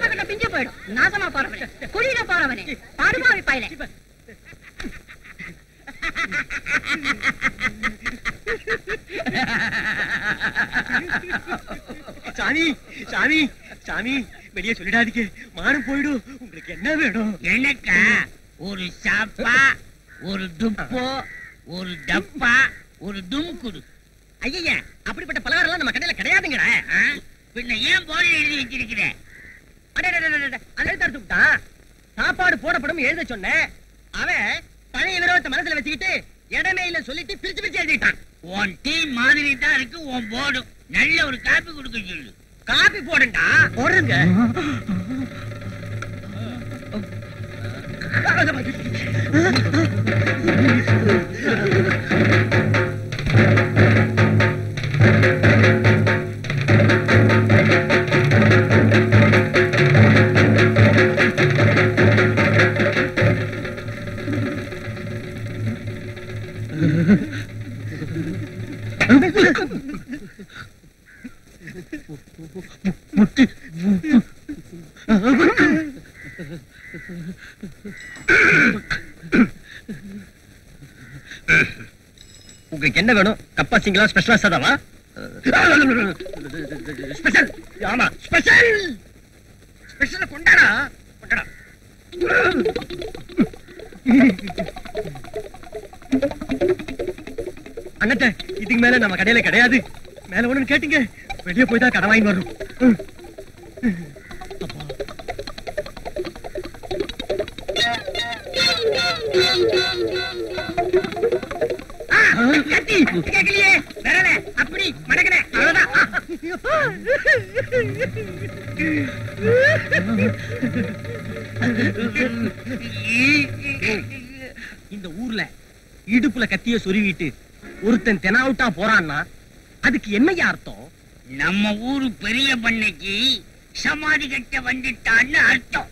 பக்கத்துல பிஞ்சு போயிடும் நாசமா போறவனே குழியில போறவனே பாடுபாவி பயலே சாமி சாமி சாமி வெளியே சொல்லிடாதீங்க மானம் போயிடும் உங்களுக்கு என்ன வேணும் எனக்கா ஒரு சாப்பா ஒரு துப்போ ஒரு டப்பா ஒரு தும்குடு ஐயா அப்படிப்பட்ட பலகாரம் எல்லாம் நம்ம கடையில கிடையாதுங்கடா ஆ? பின்ன ஏன் போர்டு எழுதி வச்சிருக்கிற அதை தடுத்து விட்டான் சாப்பாடு போடப்படும் எழுத சொன்னேன் அவன் பழைய விரோதத்தை மனசுல வச்சுக்கிட்டு இடமே இல்ல சொல்லிட்டு பிரிச்சு பிரிச்சு எழுதிட்டான் உன் டீ மாதிரி தான் இருக்கு உன் போர்டு நல்ல ஒரு காப்பி கொடுக்க சொல்லு காப்பி போடுண்டா போடுங்க உங்களுக்கு என்ன வேணும் கப்பா சிங்களா ஸ்பெஷலா சதாவா ஸ்பெஷல் ஆமா ஸ்பெஷல் ஸ்பெஷல் கொண்டாடா கொண்டாடா அண்ணட்ட இதுக்கு மேல நம்ம கடையில கிடையாது மேல ஒண்ணு கேட்டீங்க வெளியே போய் தான் கடை வாங்கி வரும் கத்தி கேட்கலையே விரல அப்படி மடக்கன அவ்வளவுதான் இந்த ஊர்ல இடுப்புல கத்திய சொருவிட்டு ஒருத்தன் தெனாவுட்டா போறான்னா அதுக்கு என்னையா அர்த்தம் நம்ம ஊரு பெரிய பண்ணைக்கு சமாதி கட்ட வந்துட்டான்னு அர்த்தம்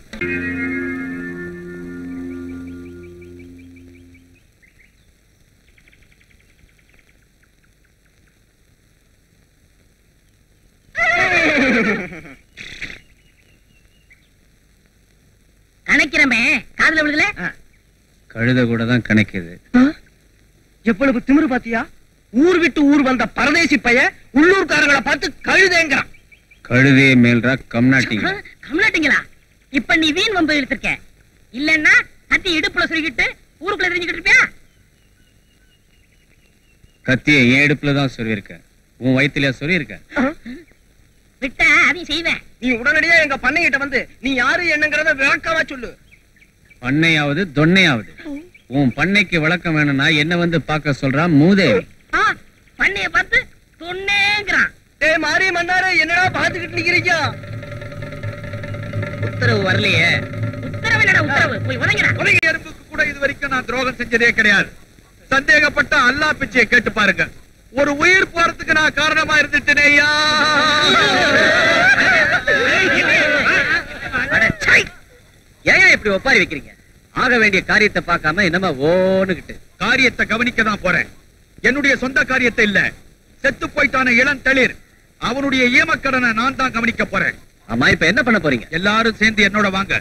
கணக்கிறமே காதுல விழுதுல கழுத கூட தான் கணக்குது எவ்வளவு திமிரு பாத்தியா ஊர் விட்டு ஊர் வந்த பரதேசி பைய உள்ளூர்காரங்களை பார்த்து கழுதேங்கிறான் கழுதையை மேல்றா கம்நாட்டிங்க கம்லாட்டிங்களா இப்ப நீ வீண் வம்பு இழுத்திருக்க இல்லன்னா கத்தி இடுப்புல சுருகிட்டு ஊருக்குள்ள தெரிஞ்சுக்கிட்டு இருப்பியா கத்தியை என் இடுப்புல தான் சொல்லியிருக்க உன் வயிற்றுலயா சொல்லியிருக்க விட்டா அதையும் செய்வேன் நீ உடனடியா எங்க பண்ணைகிட்ட வந்து நீ யாரு என்னங்கறத விளக்கமா சொல்லு பண்ணையாவது தொன்னையாவது உன் பண்ணைக்கு விளக்கம் வேணும்னா என்ன வந்து பார்க்க சொல்றா மூதேவி ஆ, பண்ணைய பார்த்து தொன்னேங்கிறான் ஏய் மாரி மன்னாரு என்னடா பாத்துக்கிட்டு நிக்கிறீங்க உத்தரவு வரலையே உத்தரவு என்னடா உத்தரவு போய் உதங்கிறான் உலக எறும்புக்கு கூட இது வரைக்கும் நான் துரோகம் செஞ்சதே கிடையாது சந்தேகப்பட்ட அல்லா பிச்சையை கேட்டு பாருங்க ஒரு உயிர் போறதுக்கு நான் காரணமா இருந்துட்டேனே ஐயா ஏன் இப்படி ஒப்பாரி வைக்கிறீங்க ஆக வேண்டிய காரியத்தை பார்க்காம என்னமா ஓனுகிட்டு காரியத்தை கவனிக்க தான் போறேன் என்னுடைய சொந்த காரியத்தை இல்ல செத்து போயிட்டான இளம் தளிர் அவனுடைய ஈமக்கடனை நான் தான் கவனிக்க போறேன் ஆமா இப்ப என்ன பண்ண போறீங்க எல்லாரும் சேர்ந்து என்னோட வாங்க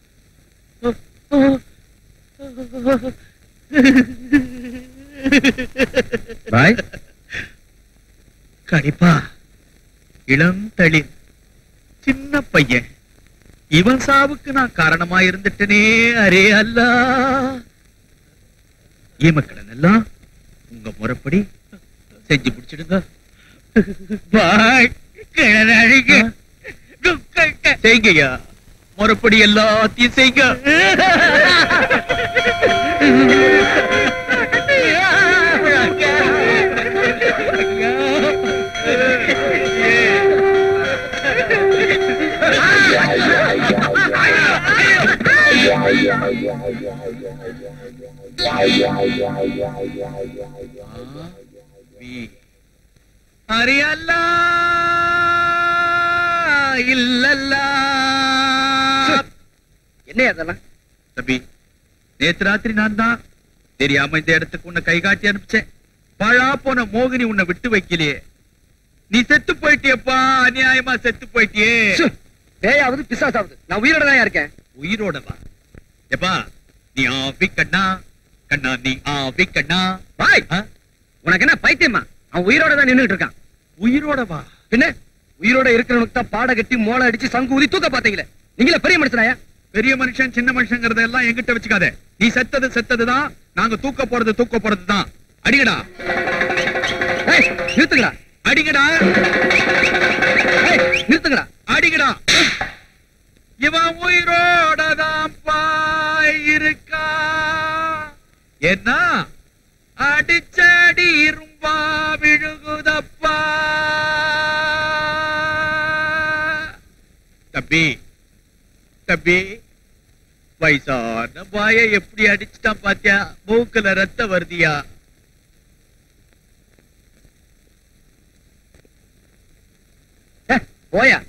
பாய் கண்டிப்பா இளம் தளிர் சின்ன பையன் இவன் சாவுக்கு நான் காரணமா இருந்துட்டனே அரே அல்லா ஈமக்கடன் எல்லாம் உங்க முறைப்படி செஞ்சு முடிச்சிடுங்க பாய் கிழறழிங்க செய்ங்கய்யா முறைப்படி எல்லாத்தையும் செய்ங்க அரே அல்லா இல்லல்லா என்ன அதெல்லாம் தம்பி நேத்து ராத்திரி நான் தான் தெரியாம இந்த இடத்துக்கு உன்னை கை காட்டி அனுப்பிச்சேன் பழா போன மோகினி உன்னை விட்டு வைக்கலையே நீ செத்து போயிட்டியப்பா அநியாயமா செத்து போயிட்டியே பேயாவது பிசாசாவது நான் உயிரோட தான் இருக்கேன் உயிரோட வா எப்பா நீ ஆபி கண்ணா கண்ணா நீ ஆபி கண்ணா பாய் ஆ? உனக்கு என்ன பைத்தியமா அவன் உயிரோட தான் நின்னுட்டு இருக்கான் உயிரோட வா பின்ன உயிரோட இருக்கிறவனுக்கு தான் பாட கட்டி மோளை அடிச்சு சங்கு ஊதி தூக்க பாத்தீங்களே நீங்களே பெரிய மனுஷனாயா பெரிய மனுஷன் சின்ன மனுஷங்கிறத எல்லாம் என்கிட்ட வச்சுக்காத நீ செத்தது செத்ததுதான் நாங்க தூக்க போறது தூக்க போறதுதான் அடிங்கடா ஏய், நிறுத்துங்கடா அடிங்கடா ஏய், நிறுத்துங்கடா அடிங்கடா இவன் உயிரோட தான் பாய் இருக்கா என்ன அடிச்சடி இரும்பா விழுகுதப்பா தம்பி தம்பி வயசான பாய எப்படி அடிச்சுட்டான் பாத்தியா மூக்குல ரத்தம் வருதியா ஏய், போயா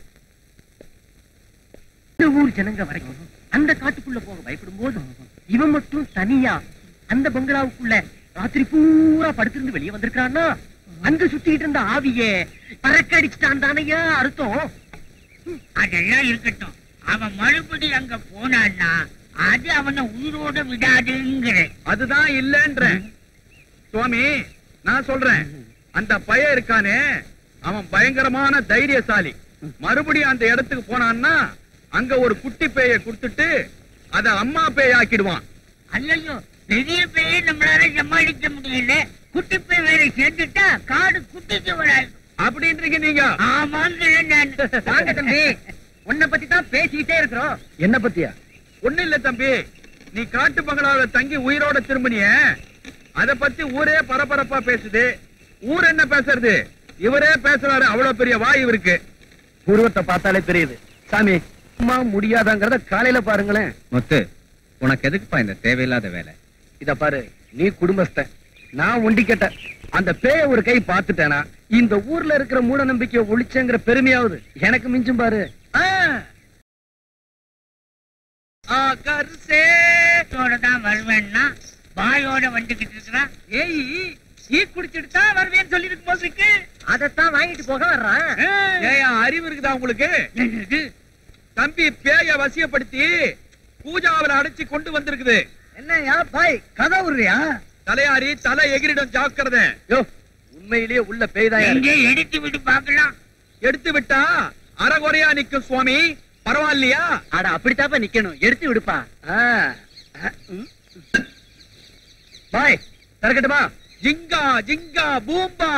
இந்த ஊர் ஜனங்க வரைக்கும் அந்த காட்டுக்குள்ள போக பயப்படும் போது இவன் மட்டும் தனியா அந்த பங்களாவுக்குள்ள ராத்திரி பூரா படுத்திருந்து வெளியே வந்திருக்கான்னா அங்க சுத்திட்டு இருந்த ஆவியே பறக்க அடிச்சுட்டான் தானையா அர்த்தம் அதெல்லாம் இருக்கட்டும் அவன் மறுபடி அங்க போனான்னா அது அவனை உயிரோட விடாதுங்கிற அதுதான் இல்லன்றேன் சுவாமி நான் சொல்றேன் அந்த பையன் இருக்கானே அவன் பயங்கரமான தைரியசாலி மறுபடியும் அந்த இடத்துக்கு போனான்னா அங்க ஒரு குட்டி பேய கொடுத்துட்டு அத அம்மா பேய் ஆக்கிடுவான் அல்லையோ பெரிய பேயை நம்மளால சமாளிக்க முடியல குட்டி பேய் வேற சேர்ந்துட்டா காடு குட்டிக்கு வராது அப்படின்றீங்க நீங்க ஆமாங்கிற நான் வாங்க தம்பி உன்னை பத்தி தான் பேசிக்கிட்டே இருக்கிறோம் என்ன பத்தியா ஒண்ணு இல்ல தம்பி நீ காட்டு பங்களாவில தங்கி உயிரோட திரும்பினிய அத பத்தி ஊரே பரபரப்பா பேசுது ஊர் என்ன பேசுறது இவரே பேசுறாரு அவ்வளவு பெரிய வாய் இவருக்கு உருவத்தை பார்த்தாலே தெரியுது சாமி அம்மா முடியாதாங்கிறத காலையில பாருங்களேன் முத்து உனக்கு எதுக்குப்பா இந்த தேவையில்லாத வேலை இத பாரு நீ குடும்பஸ்தன் நான் ஒண்டிக்கட்ட அந்த பேய ஒரு கை பார்த்துட்டேனா இந்த ஊர்ல இருக்கிற மூட நம்பிக்கையை ஒழிச்சங்கிற பெருமையாவது எனக்கு மிஞ்சும் பாரு ஆகர் சே இதோட தான் வருவேன்னா பாயோட வந்துகிட்டு இருக்கிறான் ஏய் ஈ குடிச்சிட்டு தான் வருவேன்னு சொல்லி இருக்கும் போது இருக்கு அதைத்தான் வாங்கிட்டு போக வர்றான் ஏயா அறிவு இருக்குதா உங்களுக்கு என்னது தம்பி பேய வசியப்படுத்தி பூஜாவில அடைச்சு கொண்டு வந்திருக்குது என்னையா பாய் கதை விடுறியா தலையாரி தலை எகிரிடம் ஜாக்கிரதை யோ உண்மையிலேயே உள்ள பேய்தான் எங்கே எடுத்து விட்டு பார்க்கலாம் எடுத்து விட்டா அறகுறையா நிக்கும் சுவாமி பரவாயில்லையா அட அப்படித்தாப்ப நிக்கணும் எடுத்து விடுப்பா பாய் திறக்கட்டுமா ஜிங்கா ஜிங்கா பூம்பா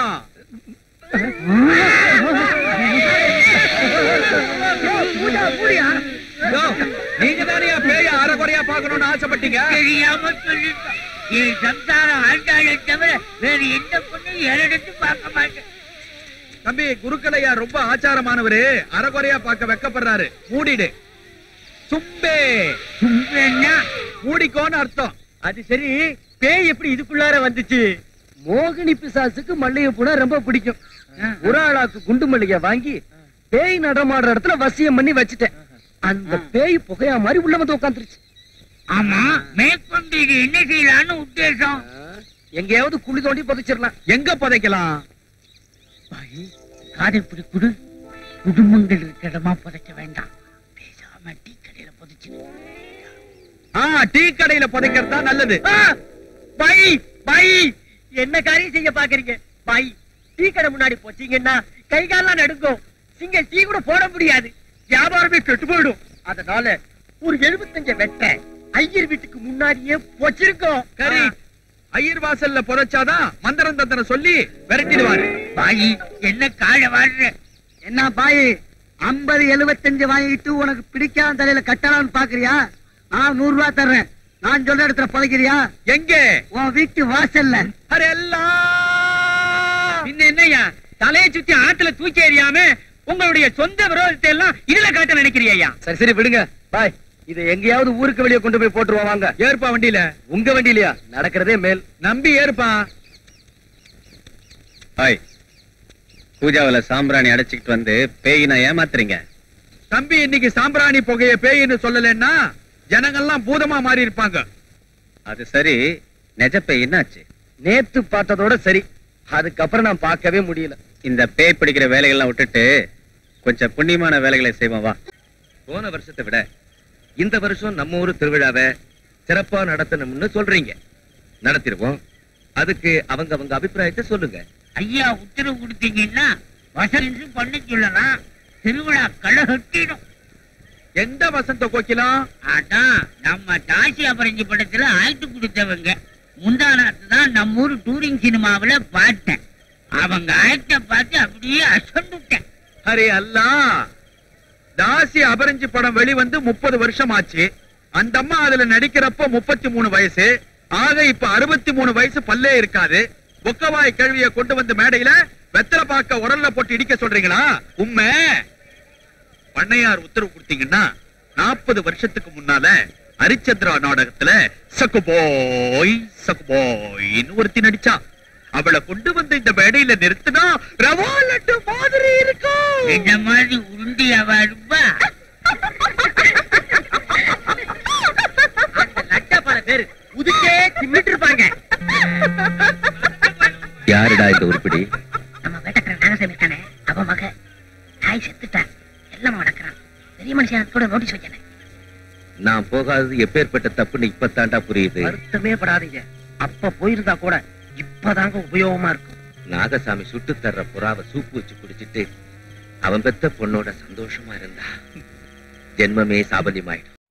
யோ, நீங்க தானே பேய அறகுறையா பார்க்கணும்னு ஆசைப்பட்டீங்க தெரியாம சொல்லிட்டோம் என் சம்சாரம் ஆண்டாளை தவிர வேற எந்த பொண்ணு எடுத்து பார்க்க மாட்டேன் தம்பி குருக்களையா ரொம்ப ஆச்சாரமானவரு அறகுறையா பார்க்க வெக்கப்படுறாரு மூடிடு சும்பே சும்பேன்னா மூடிக்கோன்னு அர்த்தம் அது சரி பேய் எப்படி இதுக்குள்ளார வந்துச்சு மோகினி பிசாசுக்கு மல்லிகை பூனா ரொம்ப பிடிக்கும் ஒரு ஆளாக்கு குண்டு மல்லிகை வாங்கி பேய் நடமாடுற இடத்துல வசியம் பண்ணி வச்சுட்டேன் அந்த பேய் புகையா மாதிரி உள்ள வந்து உட்காந்துருச்சு ஆமா மேற்கொண்டு இது என்ன செய்யலான்னு உத்தேசம் எங்கேயாவது குழி தோண்டி புதைச்சிடலாம் எங்க புதைக்கலாம் பாய், காதை இப்படி குடு குடும்பங்கள் இருக்கிற இடமா புதைக்க வேண்டாம் பேசாம டீ கடையில புதைச்சு ஆ டீ கடையில புதைக்கிறது தான் நல்லது பை பை என்ன காரியம் செய்ய பாக்குறீங்க பை டீ கடை முன்னாடி போச்சீங்கன்னா கை கால்லாம் நடுங்கும் சிங்க டீ கூட போட முடியாது வியாபாரமே கெட்டு போயிடும் அதனால ஒரு எழுபத்தஞ்ச வெட்ட ஐயர் வீட்டுக்கு முன்னாடியே போச்சிருக்கோம் கரி ஐயர் வாசல்ல புதைச்சாதான் மந்திரம் தந்திரம் சொல்லி விரட்டிடுவாரு பாயி என்ன காலை வாடுற என்ன பாய் ஐம்பது எழுபத்தஞ்சு வாங்கிட்டு உனக்கு பிடிக்காத தலையில கட்டலாம்னு பாக்குறியா நான் நூறு ரூபாய் தர்றேன் நான் சொல்ற இடத்துல புதைக்கிறியா எங்க உன் வீட்டு வாசல்ல அரே எல்லாம் பின்ன என்னய்யா தலையை சுத்தி ஆத்துல தூக்கி எறியாம உங்களுடைய சொந்த விரோதத்தை எல்லாம் இதுல காட்ட நினைக்கிறியா சரி சரி விடுங்க பாய் இதை எங்கேயாவது ஊருக்கு வெளியே கொண்டு போய் போட்டுருவோம் வாங்க ஏறுப்பா வண்டியில உங்க வண்டியிலயா நடக்கிறதே மேல் நம்பி ஏறுப்பா ஹாய் பூஜாவுல சாம்பிராணி அடைச்சிக்கிட்டு வந்து பேயினா ஏமாத்துறீங்க தம்பி இன்னைக்கு சாம்பிராணி புகைய பேயின்னு சொல்லலன்னா ஜனங்கள்லாம் பூதமா மாறி இருப்பாங்க அது சரி நெஜ பேய் என்னாச்சு நேத்து பார்த்ததோட சரி அதுக்கப்புறம் நான் பார்க்கவே முடியல இந்த பேய் பிடிக்கிற வேலைகள்லாம் விட்டுட்டு கொஞ்சம் புண்ணியமான வேலைகளை செய்வோம் வா போன வருஷத்தை விட இந்த வருஷம் நம்ம ஊரு திருவிழாவை சிறப்பா நடத்தணும்னு சொல்றீங்க நடத்திடுவோம் அதுக்கு அவங்க அவங்க அபிப்பிராயத்தை சொல்லுங்க ஐயா உத்தரவு கொடுத்தீங்கன்னா வசதி பண்ண சொல்லலாம் திருவிழா களை கட்டிடும் எந்த வசந்த கோக்கிலம் அதான் நம்ம தாசி அபரஞ்சி படத்துல ஆக்ட் கொடுத்தவங்க முந்தானாத்து தான் நம்ம ஊர் டூரிங் சினிமாவுல பார்த்தேன் அவங்க ஆக்ட பார்த்து அப்படியே அசந்துட்டேன் அரே அல்லா தாசி அபரஞ்சி படம் வெளிவந்து முப்பது வருஷம் ஆச்சு அந்த அம்மா அதுல நடிக்கிறப்ப முப்பத்தி மூணு வயசு ஆக இப்ப அறுபத்தி மூணு வயசு பல்லே இருக்காது பொக்கவாய் கேள்விய கொண்டு வந்து மேடையில வெத்தலை பாக்க உரல்ல போட்டு இடிக்க சொல்றீங்களா உண்மை பண்ணையார் உத்தரவு கொடுத்தீங்கன்னா நாற்பது வருஷத்துக்கு முன்னால ஹரிச்சந்திரா நாடகத்துல சக்கு போய் சக்கு போய்னு ஒருத்தி நடிச்சா அவளை கொண்டு வந்து இந்த மேடையில நிறுத்தினா ரவா லட்டு மாதிரி இருக்கும் இந்த மாதிரி உருண்டியாவா இருப்பா அந்த நட்ட பல பேரு உதுக்கே தின்னுட்டு இருப்பாங்க யாருடா இந்த உருப்படி நம்ம வேட்டக்காரன் நாகசாமி இருக்கானே அவன் மக தாய் செத்துட்டான் எல்லாம் நடக்கிறான் பெரிய மனுஷன் கூட நோட்டீஸ் வைக்கல நான் போகாதது எப்பேற்பட்ட தப்புன்னு இப்பத்தாண்டா புரியுது வருத்தமே படாதீங்க அப்ப போயிருந்தா கூட இப்பதாங்க உபயோகமா இருக்கும் நாகசாமி சுட்டு தர்ற புறாவை சூப்பு வச்சு குடிச்சிட்டு அவன் பெத்த பொண்ணோட சந்தோஷமா இருந்தா ஜென்மமே சாபல்யமாயிடும்